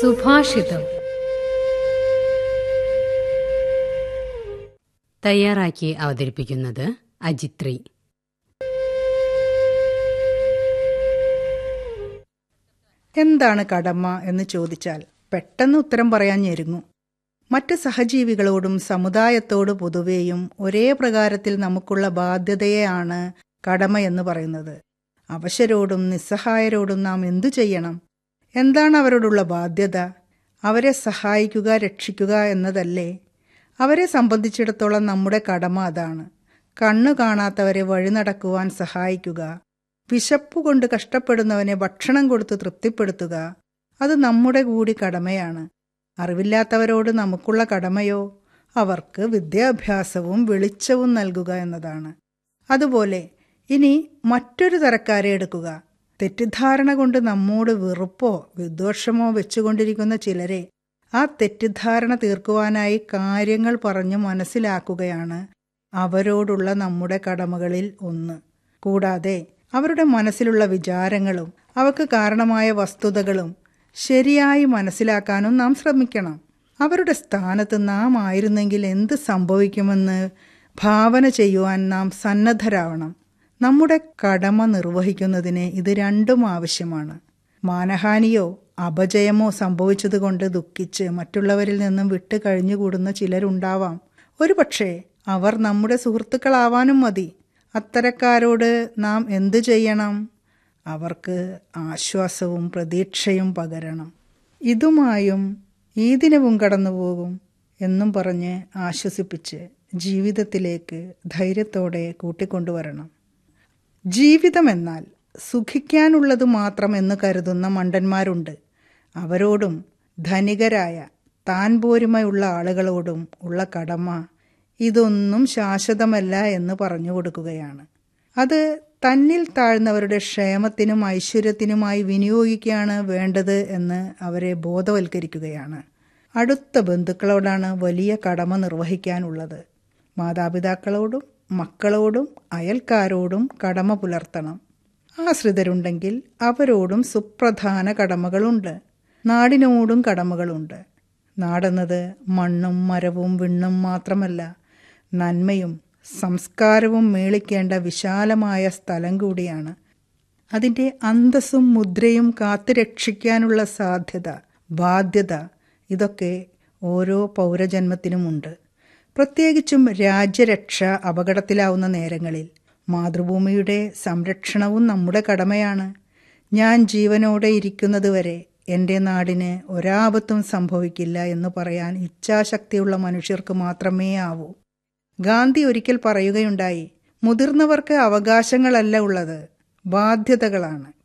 സുഭാഷിതം തയ്യാറാക്കി അവതരിപ്പിക്കുന്നത് അജിത്രി എന്താണ് കടമ എന്ന് ചോദിച്ചാൽ പെട്ടെന്ന് ഉത്തരം പറയാൻ ഞെരുങ്ങു മറ്റ് സഹജീവികളോടും സമുദായത്തോട് പൊതുവേയും ഒരേ പ്രകാരത്തിൽ നമുക്കുള്ള ബാധ്യതയെയാണ് കടമ എന്ന് പറയുന്നത് അവശരോടും നിസ്സഹായരോടും നാം എന്തു ചെയ്യണം എന്താണ് അവരോടുള്ള ബാധ്യത അവരെ സഹായിക്കുക രക്ഷിക്കുക എന്നതല്ലേ അവരെ സംബന്ധിച്ചിടത്തോളം നമ്മുടെ കടമ അതാണ് കണ്ണു കാണാത്തവരെ വഴി നടക്കുവാൻ സഹായിക്കുക വിശപ്പുകൊണ്ട് കഷ്ടപ്പെടുന്നവനെ ഭക്ഷണം കൊടുത്ത് തൃപ്തിപ്പെടുത്തുക അത് നമ്മുടെ കൂടി കടമയാണ് അറിവില്ലാത്തവരോട് നമുക്കുള്ള കടമയോ അവർക്ക് വിദ്യാഭ്യാസവും വെളിച്ചവും നൽകുക എന്നതാണ് അതുപോലെ ഇനി മറ്റൊരു തരക്കാരെ എടുക്കുക തെറ്റിദ്ധാരണ കൊണ്ട് നമ്മോട് വെറുപ്പോ വിദ്വേഷമോ വെച്ചുകൊണ്ടിരിക്കുന്ന ചിലരെ ആ തെറ്റിദ്ധാരണ തീർക്കുവാനായി കാര്യങ്ങൾ പറഞ്ഞു മനസ്സിലാക്കുകയാണ് അവരോടുള്ള നമ്മുടെ കടമകളിൽ ഒന്ന് കൂടാതെ അവരുടെ മനസ്സിലുള്ള വിചാരങ്ങളും അവക്ക് കാരണമായ വസ്തുതകളും ശരിയായി മനസ്സിലാക്കാനും നാം ശ്രമിക്കണം അവരുടെ സ്ഥാനത്ത് നാം ആയിരുന്നെങ്കിൽ എന്ത് സംഭവിക്കുമെന്ന് ഭാവന ചെയ്യുവാൻ നാം സന്നദ്ധരാവണം നമ്മുടെ കടമ നിർവഹിക്കുന്നതിന് ഇത് രണ്ടും ആവശ്യമാണ് മാനഹാനിയോ അപജയമോ സംഭവിച്ചതുകൊണ്ട് ദുഃഖിച്ച് മറ്റുള്ളവരിൽ നിന്നും വിട്ട് കഴിഞ്ഞുകൂടുന്ന ചിലരുണ്ടാവാം ഒരുപക്ഷെ അവർ നമ്മുടെ സുഹൃത്തുക്കളാവാനും മതി അത്തരക്കാരോട് നാം എന്തു ചെയ്യണം അവർക്ക് ആശ്വാസവും പ്രതീക്ഷയും പകരണം ഇതുമായും ഈ ദിനവും കടന്നുപോകും എന്നും പറഞ്ഞ് ആശ്വസിപ്പിച്ച് ജീവിതത്തിലേക്ക് ധൈര്യത്തോടെ കൂട്ടിക്കൊണ്ടുവരണം ജീവിതമെന്നാൽ സുഖിക്കാനുള്ളത് മാത്രം എന്ന് കരുതുന്ന മണ്ടന്മാരുണ്ട് അവരോടും ധനികരായ താൻ പോരുമയുള്ള ആളുകളോടും ഉള്ള കടമ ഇതൊന്നും ശാശ്വതമല്ല എന്ന് പറഞ്ഞു കൊടുക്കുകയാണ് അത് തന്നിൽ താഴ്ന്നവരുടെ ക്ഷേമത്തിനും ഐശ്വര്യത്തിനുമായി വിനിയോഗിക്കുകയാണ് വേണ്ടത് എന്ന് അവരെ ബോധവൽക്കരിക്കുകയാണ് അടുത്ത ബന്ധുക്കളോടാണ് വലിയ കടമ നിർവഹിക്കാനുള്ളത് മാതാപിതാക്കളോടും മക്കളോടും അയൽക്കാരോടും കടമ പുലർത്തണം ആശ്രിതരുണ്ടെങ്കിൽ അവരോടും സുപ്രധാന കടമകളുണ്ട് നാടിനോടും കടമകളുണ്ട് നാടെന്നത് മണ്ണും മരവും വിണ്ണും മാത്രമല്ല നന്മയും സംസ്കാരവും മേളിക്കേണ്ട വിശാലമായ സ്ഥലം കൂടിയാണ് അതിൻ്റെ അന്തസ്സും മുദ്രയും കാത്തുരക്ഷിക്കാനുള്ള സാധ്യത ബാധ്യത ഇതൊക്കെ ഓരോ പൗരജന്മത്തിനുമുണ്ട് പ്രത്യേകിച്ചും രാജ്യരക്ഷ അപകടത്തിലാവുന്ന നേരങ്ങളിൽ മാതൃഭൂമിയുടെ സംരക്ഷണവും നമ്മുടെ കടമയാണ് ഞാൻ ജീവനോടെ ഇരിക്കുന്നതുവരെ എൻ്റെ നാടിന് ഒരാപത്തും സംഭവിക്കില്ല എന്ന് പറയാൻ ഇച്ഛാശക്തിയുള്ള മനുഷ്യർക്ക് മാത്രമേ ആവൂ ഗാന്ധി ഒരിക്കൽ പറയുകയുണ്ടായി മുതിർന്നവർക്ക് അവകാശങ്ങളല്ല ഉള്ളത് ബാധ്യതകളാണ്